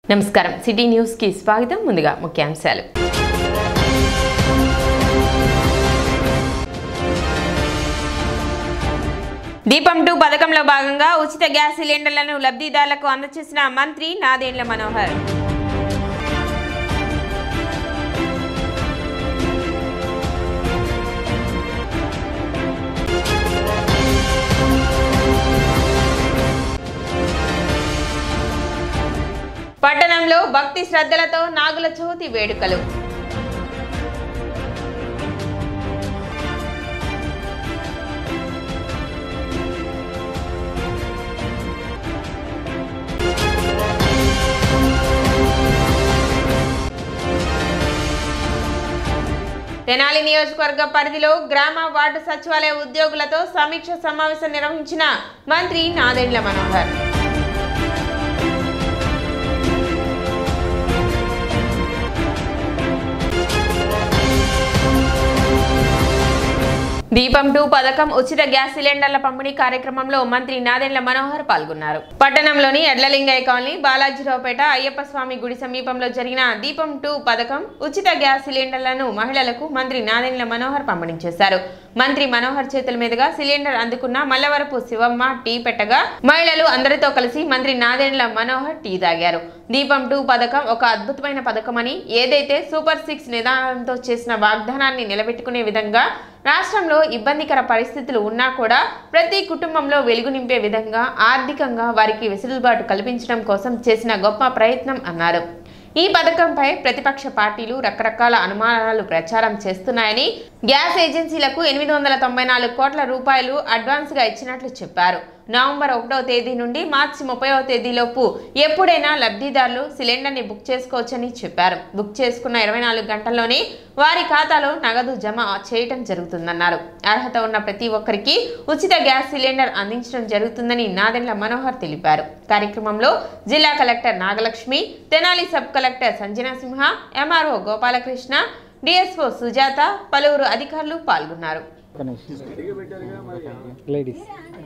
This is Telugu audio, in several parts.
నమస్కారం సిటీ న్యూస్ కి స్వాగతం ముందుగా ముఖ్యాంశాలు దీపం టూ పథకంలో భాగంగా ఉచిత గ్యాస్ సిలిండర్లను లబ్ధిదారులకు అందజేసిన మంత్రి నాదేండ్ల మనోహర్ పట్టణంలో భక్తి శ్రద్ధలతో నాగుల చవితి వేడుకలు తెనాలి నియోజకవర్గ పరిధిలో గ్రామ వార్డు సచివాలయ ఉద్యోగులతో సమీక్ష సమావేశం నిర్వహించిన మంత్రి నాదెండ్ల మనోహర్ దీపం టూ పథకం ఉచిత గ్యాస్ సిలిండర్ల పంపిణీ కార్యక్రమంలో మంత్రి నాదెండ్ల మనోహర్ పాల్గొన్నారు పట్టణంలోని ఎడ్లలింగయ్య కాలనీ బాలాజీరావుపేట అయ్యప్ప స్వామి గుడి సమీపంలో జరిగిన దీపం టూ పథకం ఉచిత గ్యాస్ సిలిండర్లను మహిళలకు మంత్రి నాదెండ్ల మనోహర్ పంపిణీ చేశారు మంత్రి మనోహర్ చేతుల మీదుగా సిలిండర్ అందుకున్న మల్లవరపు శివమ్మ టీ పెట్టగా మహిళలు అందరితో కలిసి మంత్రి నాదెండ్ల మనోహర్ టీ తాగారు దీపం టూ పథకం ఒక అద్భుతమైన పథకమని ఏదైతే సూపర్ సిక్స్ నిదానంతో చేసిన వాగ్దానాన్ని నిలబెట్టుకునే విధంగా రాష్ట్రంలో ఇబ్బందికర పరిస్థితులు ఉన్నా కూడా ప్రతి కుటుంబంలో వెలుగు నింపే విధంగా ఆర్థికంగా వారికి వెసులుబాటు కల్పించడం కోసం చేసిన గొప్ప ప్రయత్నం అన్నారు ఈ పథకంపై ప్రతిపక్ష పార్టీలు రకరకాల అనుమానాలు ప్రచారం చేస్తున్నాయని గ్యాస్ ఏజెన్సీలకు ఎనిమిది వందల తొంభై నాలుగు కోట్ల రూపాయలు అడ్వాన్స్గా ఇచ్చినట్లు చెప్పారు నవంబర్ ఒకటో తేదీ నుండి మార్చి ముప్పైవ తేదీలోపు ఎప్పుడైనా లబ్ధిదారులు సిలిండర్ని బుక్ చేసుకోవచ్చని చెప్పారు బుక్ చేసుకున్న ఇరవై నాలుగు గంటల్లోనే వారి ఖాతాలో నగదు జమ చేయటం జరుగుతుందన్నారు అర్హత ఉన్న ప్రతి ఒక్కరికి ఉచిత గ్యాస్ సిలిండర్ అందించడం జరుగుతుందని నాదెండ్ల మనోహర్ తెలిపారు కార్యక్రమంలో జిల్లా collector Nagalakshmi Tenali sub collector Sanjana Simha MRO Gopalakrishna DSO Sujatha పలువురు అధికారులు పాల్గొన్నారు Ganesh ladies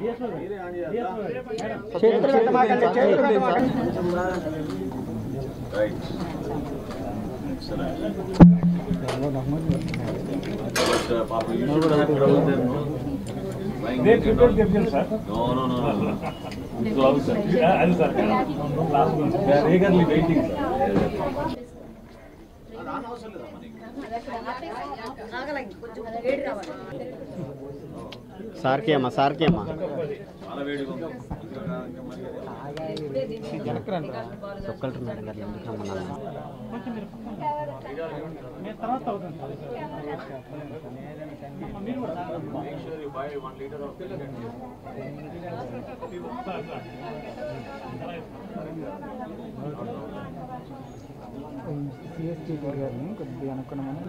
They prepared themselves, sir. No, no, no, no. Gloves, sir. Yeah, as sir. Last one. They are eagerly waiting, sir. సార్కి అమ్మా సార్కి అమ్మా ఒక్కళ్ళు మేడం గారు ఎందుకు రమ్మన్నాను సిఎస్టీ గారిని కొద్దిగా అనుకున్నామని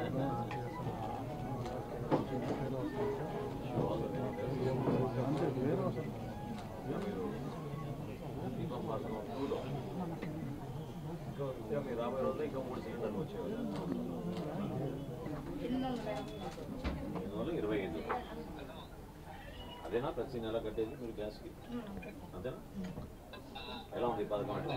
ఇరవై ఐదు అదేనా ప్రతి నెల కట్టేది మీరు గ్యాస్కి అంతేనా ఎలా ఉంది ఈ పథకం అంటే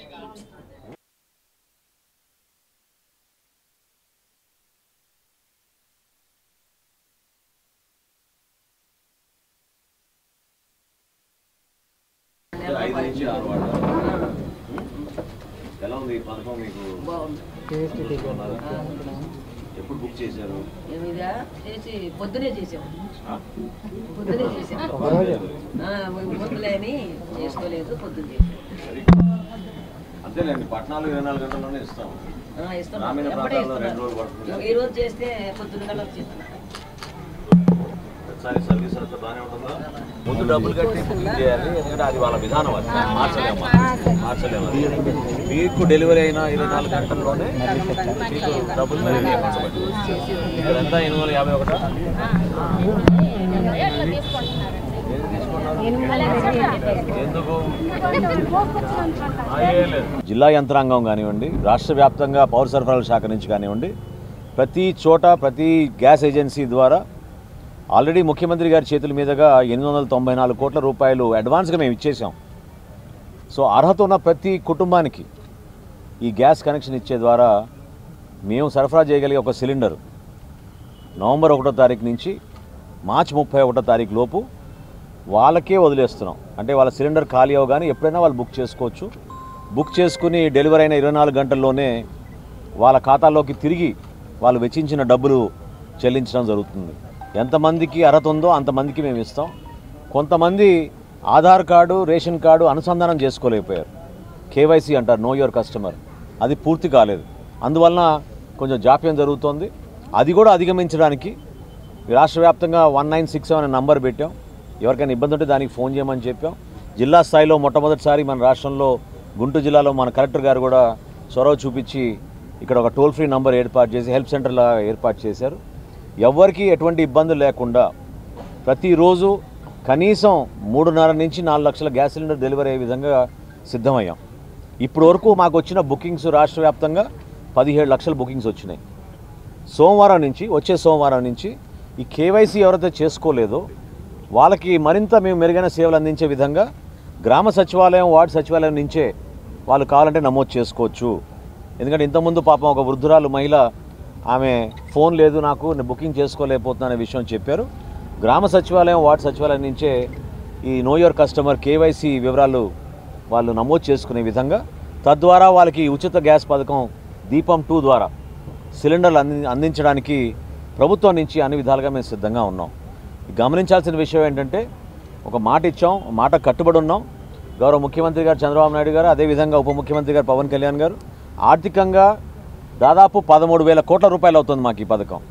ఐదు నుంచి ఆరు వాడారు ఎలా ఉంది ఈ పథకం మీకు తీసుకున్నారా? ఎప్పుడు బుక్ చేశారు ఏమిదా చేసి పొద్దునే చేసాం ఆ? పొద్దునే చేసాం రోజు ఆ, ముందులే అని చేసుకోలేదు పొద్దున్న అంతేలేండి పట్టణాలు ఇరవై నాలుగు గంటల్లోనే ఇస్తాం ఆ, ఇస్తున్నాం గ్రామీణ ఎప్పుడే ప్రాంతాల్లో రెండు రోజులు ఇస్తున్నారు పడుతుంది ఈ రోజు చేస్తే పొద్దున్న కల్లా వచ్చేస్తున్నారు ప్రతిసారి సర్వీస్ అంతా బాగానే ఉంటుందా ముందు డబ్బులు కట్టి బుకింగ్ చేయాలి ఎందుకంటే అది వాళ్ళ విధానం అది మార్చలేము మార్చలేము అది. మీకు డెలివరీ అయిన ఇరవై నాలుగు గంటల్లోనే మీకు డబ్బులు మళ్ళీ రీఫండ్స్ పట్టు ఇక్కడంతా ఎనిమిది వందల యాభై ఒకటా ఏది తీసుకున్నారు? ఎందుకు ఆ, ఏం లేదు. జిల్లా యంత్రాంగం కానివ్వండి రాష్ట్ర వ్యాప్తంగా పౌర సరఫరాల శాఖ నుంచి కానివ్వండి ప్రతి చోట ప్రతి గ్యాస్ ఏజెన్సీ ద్వారా ఆల్రెడీ ముఖ్యమంత్రి గారి చేతుల మీదుగా ఎనిమిది వందల తొంభై నాలుగు కోట్ల రూపాయలు అడ్వాన్స్గా మేము ఇచ్చేసాం సో అర్హత ఉన్న ప్రతి కుటుంబానికి ఈ గ్యాస్ కనెక్షన్ ఇచ్చే ద్వారా మేము సరఫరా చేయగలిగే ఒక సిలిండర్ నవంబర్ ఒకటో తారీఖు నుంచి మార్చి ముప్పై ఒకటో తారీఖు లోపు వాళ్ళకే వదిలేస్తున్నాం అంటే వాళ్ళ సిలిండర్ ఖాళీ అవగానే ఎప్పుడైనా వాళ్ళు బుక్ చేసుకోవచ్చు బుక్ చేసుకుని డెలివరీ అయిన ఇరవై నాలుగు గంటల్లోనే వాళ్ళ ఖాతాలోకి తిరిగి వాళ్ళు వెచ్చించిన డబ్బులు చెల్లించడం జరుగుతుంది ఎంతమందికి అర్హత ఉందో అంతమందికి మేము ఇస్తాం కొంతమంది ఆధార్ కార్డు రేషన్ కార్డు అనుసంధానం చేసుకోలేకపోయారు కేవైసీ అంటారు నో యువర్ కస్టమర్ అది పూర్తి కాలేదు అందువలన కొంచెం జాప్యం జరుగుతోంది అది కూడా అధిగమించడానికి రాష్ట్ర వ్యాప్తంగా వన్ నైన్ సిక్స్ అనే నంబర్ పెట్టాం ఎవరికైనా ఇబ్బంది ఉంటే దానికి ఫోన్ చేయమని చెప్పాం జిల్లా స్థాయిలో మొట్టమొదటిసారి మన రాష్ట్రంలో గుంటూరు జిల్లాలో మన కలెక్టర్ గారు కూడా చొరవ చూపించి ఇక్కడ ఒక టోల్ ఫ్రీ నంబర్ ఏర్పాటు చేసి హెల్ప్ సెంటర్లా ఏర్పాటు చేశారు ఎవరికి ఎటువంటి ఇబ్బందులు లేకుండా ప్రతిరోజు కనీసం మూడున్నర నుంచి నాలుగు లక్షల గ్యాస్ సిలిండర్ డెలివరీ అయ్యే విధంగా సిద్ధమయ్యాం ఇప్పటి వరకు మాకు వచ్చిన బుకింగ్స్ రాష్ట్ర వ్యాప్తంగా పదిహేడు లక్షల బుకింగ్స్ వచ్చినాయి సోమవారం నుంచి వచ్చే సోమవారం నుంచి ఈ కేవైసీ ఎవరైతే చేసుకోలేదో వాళ్ళకి మరింత మేము మెరుగైన సేవలు అందించే విధంగా గ్రామ సచివాలయం వార్డు సచివాలయం నుంచే వాళ్ళు కావాలంటే నమోదు చేసుకోవచ్చు ఎందుకంటే ఇంతకుముందు పాపం ఒక వృద్ధురాలు మహిళ ఆమె ఫోన్ లేదు నాకు నేను బుకింగ్ చేసుకోలేకపోతున్నా అనే విషయం చెప్పారు గ్రామ సచివాలయం వార్డు సచివాలయం నుంచే ఈ నో యువర్ కస్టమర్ కేవైసీ వివరాలు వాళ్ళు నమోదు చేసుకునే విధంగా తద్వారా వాళ్ళకి ఉచిత గ్యాస్ పథకం దీపం టూ ద్వారా సిలిండర్లు అంది అందించడానికి ప్రభుత్వం నుంచి అన్ని విధాలుగా మేము సిద్ధంగా ఉన్నాం గమనించాల్సిన విషయం ఏంటంటే ఒక మాట ఇచ్చాం మాట కట్టుబడి ఉన్నాం గౌరవ ముఖ్యమంత్రి గారు చంద్రబాబు నాయుడు గారు అదేవిధంగా ఉప ముఖ్యమంత్రి గారు పవన్ కళ్యాణ్ గారు ఆర్థికంగా దాదాపు పదమూడు వేల కోట్ల రూపాయలు అవుతుంది మాకు ఈ పథకం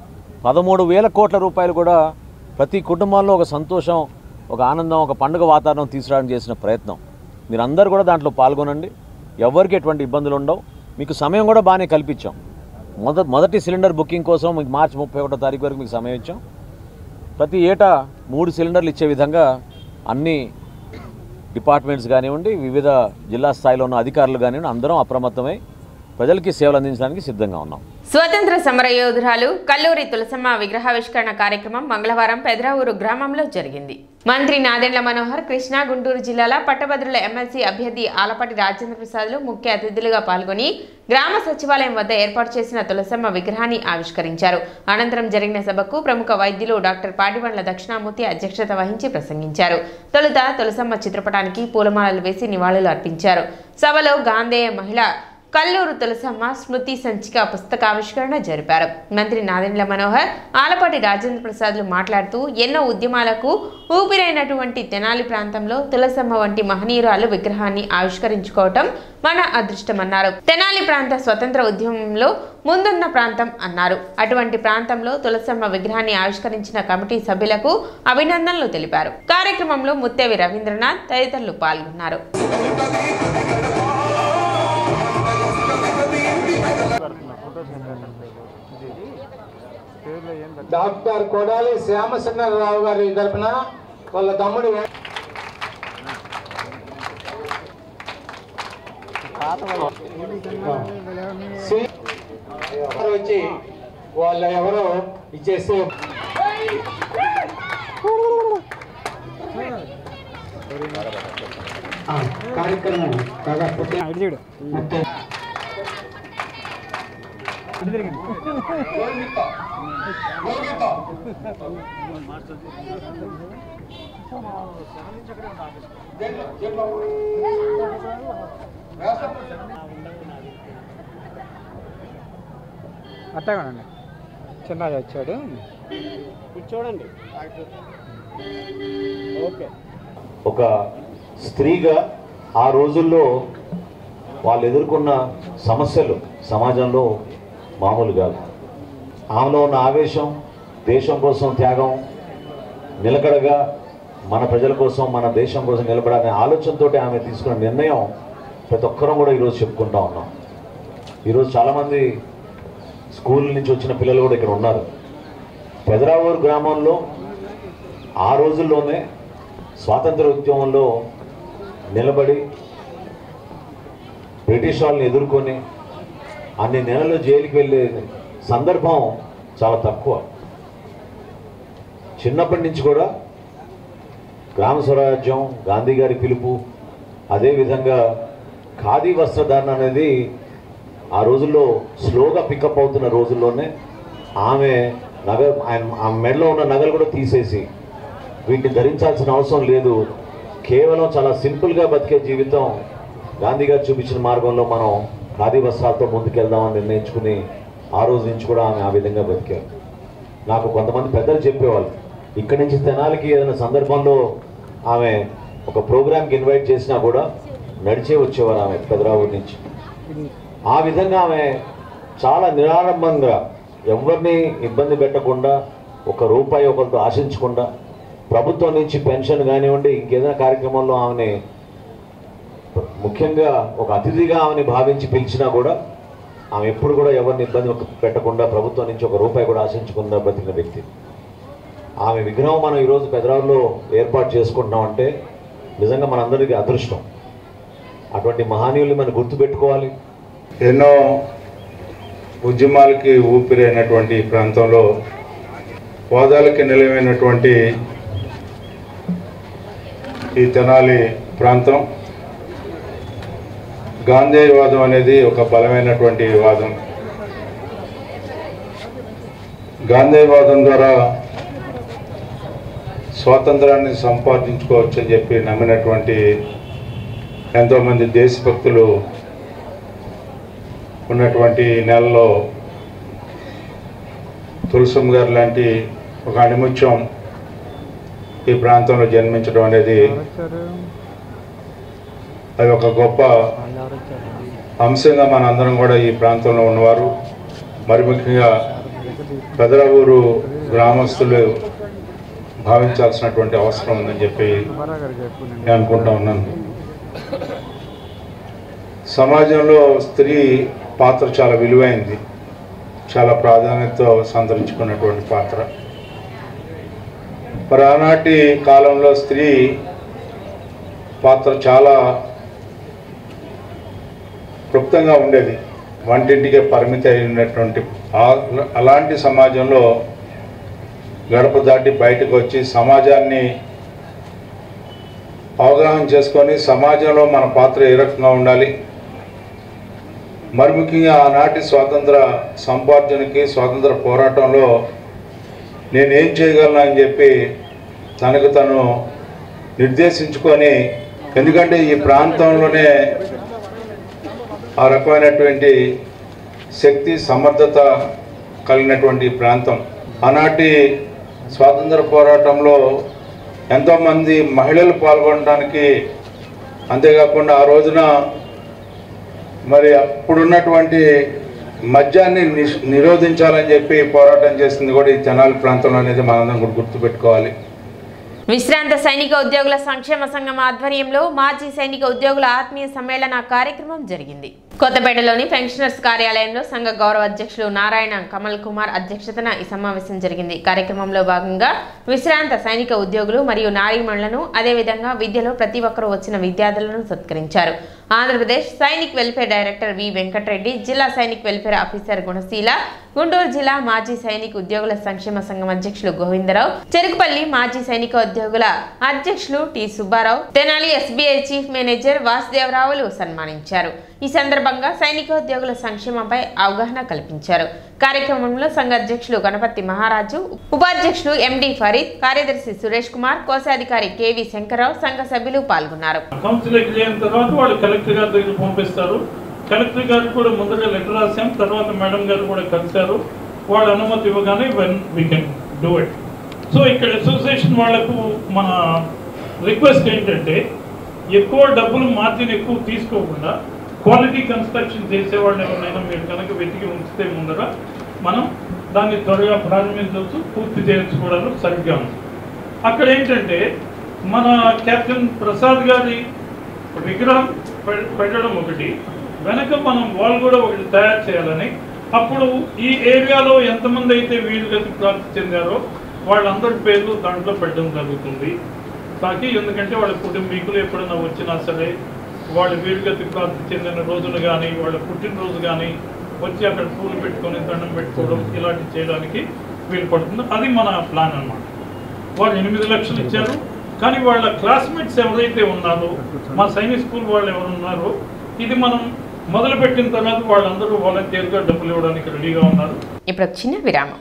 పదమూడు వేల కోట్ల రూపాయలు కూడా ప్రతి కుటుంబంలో ఒక సంతోషం ఒక ఆనందం ఒక పండుగ వాతావరణం తీసుకురావడానికి చేసిన ప్రయత్నం మీరందరూ కూడా దాంట్లో పాల్గొనండి ఎవరికి ఎటువంటి ఇబ్బందులు ఉండవు మీకు సమయం కూడా బాగానే కల్పించాం మొద మొదటి సిలిండర్ బుకింగ్ కోసం మీకు మార్చి ముప్పై ఒకటో తారీఖు వరకు మీకు సమయం ఇచ్చాం ప్రతి ఏటా మూడు సిలిండర్లు ఇచ్చే విధంగా అన్ని డిపార్ట్మెంట్స్ కానివ్వండి వివిధ జిల్లా స్థాయిలో ఉన్న అధికారులు కానివ్వండి అందరం అప్రమత్తమై ప్రజలకి సేవలు అందించడానికి సిద్ధంగా ఉన్నాం స్వతంత్ర సమరయోధురాలు కల్లూరి తులసమ్మ విగ్రహావిష్కరణ కార్యక్రమం మంగళవారం పెదరావూరు గ్రామంలో జరిగింది మంత్రి నాదెండ్ల మనోహర్ కృష్ణా గుంటూరు జిల్లాల పట్టభద్రుల ఎమ్మెల్సీ అభ్యర్థి ఆలపాటి రాజేంద్ర ప్రసాద్లు ముఖ్య అతిథులుగా పాల్గొని గ్రామ సచివాలయం వద్ద ఏర్పాటు చేసిన తులసమ్మ విగ్రహాన్ని ఆవిష్కరించారు అనంతరం జరిగిన సభకు ప్రముఖ వైద్యులు డాక్టర్ పాటిబండ్ల దక్షిణామూర్తి అధ్యక్షత వహించి ప్రసంగించారు తొలుత తులసమ్మ చిత్రపటానికి పూలమాలలు వేసి నివాళులు అర్పించారు సభలో గాంధేయ మహిళ కల్లూరు తులసమ్మ స్మృతి సంచిక పుస్తకావిష్కరణ జరిపారు మంత్రి నాదెండ్ల మనోహర్ ఆలపాటి రాజేంద్ర ప్రసాద్లు మాట్లాడుతూ ఎన్నో ఉద్యమాలకు ఊపిరైనటువంటి తెనాలి ప్రాంతంలో తులసమ్మ వంటి మహనీయురాలు విగ్రహాన్ని ఆవిష్కరించుకోవటం మన అదృష్టమన్నారు తెనాలి ప్రాంత స్వతంత్ర ఉద్యమంలో ముందున్న ప్రాంతం అన్నారు అటువంటి ప్రాంతంలో తులసమ్మ విగ్రహాన్ని ఆవిష్కరించిన కమిటీ సభ్యులకు అభినందనలు తెలిపారు కార్యక్రమంలో ముత్తేవి రవీంద్రనాథ్ తదితరులు పాల్గొన్నారు డాక్టర్ కొడాలి శ్యామసుందరరావు గారి తరపున వాళ్ళ తమ్ముడు సి- వచ్చి వాళ్ళ ఎవరో ఇచ్చేస్తే ఆ, కార్యక్రమం దాదాపు ఇటు చూడు ముప్పై ఇటు తిరిగింది అట్టగానండి చిన్నది వచ్చాడు చూడండి ఓకే ఒక స్త్రీగా ఆ రోజుల్లో వాళ్ళు ఎదుర్కొన్న సమస్యలు సమాజంలో మామూలు కాదు ఆమెలో ఉన్న ఆవేశం దేశం కోసం త్యాగం నిలకడగా మన ప్రజల కోసం మన దేశం కోసం నిలబడాలనే ఆలోచనతో ఆమె తీసుకున్న నిర్ణయం ప్రతి ఒక్కరం కూడా ఈరోజు చెప్పుకుంటా ఉన్నాం ఈరోజు చాలామంది స్కూల్ నుంచి వచ్చిన పిల్లలు కూడా ఇక్కడ ఉన్నారు పెదరావూరు గ్రామంలో ఆ రోజుల్లోనే స్వాతంత్ర ఉద్యమంలో నిలబడి బ్రిటిష్ వాళ్ళని ఎదుర్కొని అన్ని నెలలు జైలుకి వెళ్ళే సందర్భం చాలా తక్కువ చిన్నప్పటి నుంచి కూడా గ్రామ స్వరాజ్యం గాంధీ గారి పిలుపు అదేవిధంగా ఖాదీ వస్త్రధారణ అనేది ఆ రోజుల్లో స్లోగా పికప్ అవుతున్న రోజుల్లోనే ఆమె నగ ఆయన- ఆమె మెడలో ఉన్న నగలు కూడా తీసేసి వీటిని ధరించాల్సిన అవసరం లేదు కేవలం చాలా సింపుల్గా బతికే జీవితం గాంధీ గారు చూపించిన మార్గంలో మనం ఖాదీ వస్త్రాలతో ముందుకెళ్దామని నిర్ణయించుకుని ఆ రోజు నుంచి కూడా ఆమె ఆ విధంగా బతికారు నాకు కొంతమంది పెద్దలు చెప్పేవాళ్ళు ఇక్కడి నుంచి తెనాలికి ఏదైనా సందర్భంలో ఆమె ఒక ప్రోగ్రామ్కి ఇన్వైట్ చేసినా కూడా నడిచే వచ్చేవారు ఆమె పెదరావు నుంచి ఆ విధంగా ఆమె చాలా నిరాడంబంగా ఎవరిని ఇబ్బంది పెట్టకుండా ఒక రూపాయి ఒకరితో ఆశించకుండా ప్రభుత్వం నుంచి పెన్షన్ కానివ్వండి ఇంకేదైనా కార్యక్రమంలో ఆమెని ముఖ్యంగా ఒక అతిథిగా ఆమెని భావించి పిలిచినా కూడా ఆమె ఎప్పుడు కూడా ఎవరిని ఇబ్బంది పెట్టకుండా ప్రభుత్వం నుంచి ఒక రూపాయి కూడా ఆశించకుండా బతికిన వ్యక్తి ఆమె విగ్రహం మనం ఈరోజు పెదరావులో ఏర్పాటు చేసుకుంటున్నామంటే నిజంగా మనందరికీ అదృష్టం అటువంటి మహనీయుల్ని మనం గుర్తుపెట్టుకోవాలి ఎన్నో ఉద్యమాలకి ఊపిరైనటువంటి ఈ ప్రాంతంలో వాదాలకి నిలవైనటువంటి ఈ తెనాలి ప్రాంతం గాంధేయవాదం అనేది ఒక బలమైనటువంటి వాదం గాంధేయవాదం ద్వారా స్వాతంత్రాన్ని సంపాదించుకోవచ్చని చెప్పి నమ్మినటువంటి ఎంతోమంది దేశభక్తులు ఉన్నటువంటి ఈ నెలలో తులసమ్మ గారు లాంటి ఒక అణిముత్యం ఈ ప్రాంతంలో జన్మించడం అనేది వచ్చారు అది ఒక గొప్ప వాళ్ళు ఎవరు వచ్చారు అంశంగా మనందరం కూడా ఈ ప్రాంతంలో ఉన్నవారు మరి ముఖ్యంగా పెదరవూరు గ్రామస్తులు భావించాల్సినటువంటి అవసరం ఉందని చెప్పి సుబ్బారావు గారు చెప్పు నేను అనుకుంటా ఉన్నాను సమాజంలో స్త్రీ పాత్ర చాలా విలువైంది చాలా ప్రాధాన్యత సంతరించుకున్నటువంటి పాత్ర మరి ఆనాటి కాలంలో స్త్రీ పాత్ర చాలా క్లుప్తంగా ఉండేది వంటింటికే పరిమితి అయినటువంటి ఆ- అలాంటి సమాజంలో గడప దాటి బయటకు వచ్చి సమాజాన్ని అవగాహన చేసుకొని సమాజంలో మన పాత్ర ఏ రకంగా ఉండాలి మరి ముఖ్యంగా ఆనాటి స్వాతంత్ర సంపార్జనకి స్వాతంత్ర పోరాటంలో నేనేం చేయగలను అని చెప్పి తనకు తను నిర్దేశించుకొని ఎందుకంటే ఈ ప్రాంతంలోనే ఆ రకమైనటువంటి శక్తి సమర్థత కలిగినటువంటి ఈ ప్రాంతం ఆనాటి స్వాతంత్ర పోరాటంలో ఎంతోమంది మహిళలు పాల్గొనడానికి అంతేకాకుండా ఆ రోజున మరి అప్పుడున్నటువంటి మద్యాన్ని నిష్- నిరోధించాలని చెప్పి పోరాటం చేసింది కూడా ఈ తెనాలి ప్రాంతంలో అనేది మనందరం కూడా గుర్తుపెట్టుకోవాలి విశ్రాంత సైనిక ఉద్యోగుల సంక్షేమ సంఘం ఆధ్వర్యంలో మాజీ సైనిక ఉద్యోగుల ఆత్మీయ సమ్మేళన కార్యక్రమం జరిగింది కొత్తపేటలోని పెన్షనర్స్ కార్యాలయంలో సంఘ గౌరవ అధ్యక్షులు నారాయణ కమల్ కుమార్ అధ్యక్షతన ఈ సమావేశం జరిగింది కార్యక్రమంలో భాగంగా విశ్రాంత సైనిక ఉద్యోగులు మరియు నారీమణులను అదేవిధంగా విద్యలో ప్రతి ఒక్కరూ వచ్చిన విద్యార్థులను సత్కరించారు Andhra Pradesh Sainik welfare director V Venkatareddy జిల్లా సైనిక్ వెల్ఫేర్ ఆఫీసర్ గుణశీల గుంటూరు జిల్లా మాజీ సైనిక ఉద్యోగుల సంక్షేమ సంఘం అధ్యక్షులు గోవిందరావు చెరుకుపల్లి మాజీ సైనిక ఉద్యోగుల అధ్యక్షులు T Subbarao Tenali SBI chief manager వాసుదేవరావులు సన్మానించారు ఈ సందర్భంగా సైనికోద్యోగుల సంక్షేమంపై అవగాహన కల్పించారు కార్యక్రమంలో సంఘ అధ్యక్షులు గణపతి మహారాజు ఉపాధ్యక్షులు ఎండి ఫరీద్ కార్యదర్శి సురేష్ కుమార్ కోశాధికారి కెవి శంకర్రావు సంఘ సభ్యులు పాల్గొన్నారు కౌన్సిలింగ్ అయిన తర్వాత వాళ్ళు కలెక్టర్ గారి దగ్గర పంపిస్తారు కలెక్టర్ గారికి కూడా ముందుగా లెటర్ రాసాం తర్వాత మేడం గారు కూడా కలిశారు వాళ్ళ అనుమతి ఇవ్వగానే when we can do it so ఇక్కడ అసోసియేషన్ వాళ్ళకు మన రిక్వెస్ట్ ఏంటంటే ఎక్కువ డబ్బులు మార్జిన్ ఎక్కువ తీసుకోకుండా క్వాలిటీ కన్స్ట్రక్షన్ చేసే వాళ్ళు ఎవరినైనా మీరు కనుక వెతికి ఉంచితే ముందర మనం దాన్ని త్వరగా ప్రారంభించవచ్చు పూర్తి చేయొచ్చు కూడా సరిగ్గా ఉంది అక్కడ ఏంటంటే మన కెప్టెన్ ప్రసాద్ గారి విగ్రహం పె- పెట్టడం ఒకటి వెనక మనం వాల్ కూడా ఒకటి తయారు చేయాలని అప్పుడు ఈ ఏరియాలో ఎంతమంది అయితే వీరుగతి ప్రాప్తి చెందారో వాళ్ళందరి పేర్లు దాంట్లో పెట్టడం జరుగుతుంది తాకి ఎందుకంటే వాళ్ళ కుటుంబీకులు ఎప్పుడైనా వచ్చినా సరే వాళ్ళ వీరుగతి ప్రాప్తి చెందిన రోజును కానీ వాళ్ళ పుట్టినరోజు కానీ వచ్చి అక్కడ పూలు పెట్టుకొని దండం పెట్టుకోవడం ఇలాంటివి చేయడానికి వీలు పడుతుంది అది మన ప్లాన్ అన్నమాట వాళ్ళు ఎనిమిది లక్షలు ఇచ్చారు కానీ వాళ్ళ క్లాస్మేట్స్ ఎవరైతే ఉన్నారో మా సైనిక్ స్కూల్ వాళ్ళు ఎవరు ఉన్నారో ఇది మనం మొదలుపెట్టిన తర్వాత వాళ్ళందరూ వాలంటీర్గా డబ్బులు ఇవ్వడానికి రెడీగా ఉన్నారు ఇప్పుడు ఒక చిన్న విరామం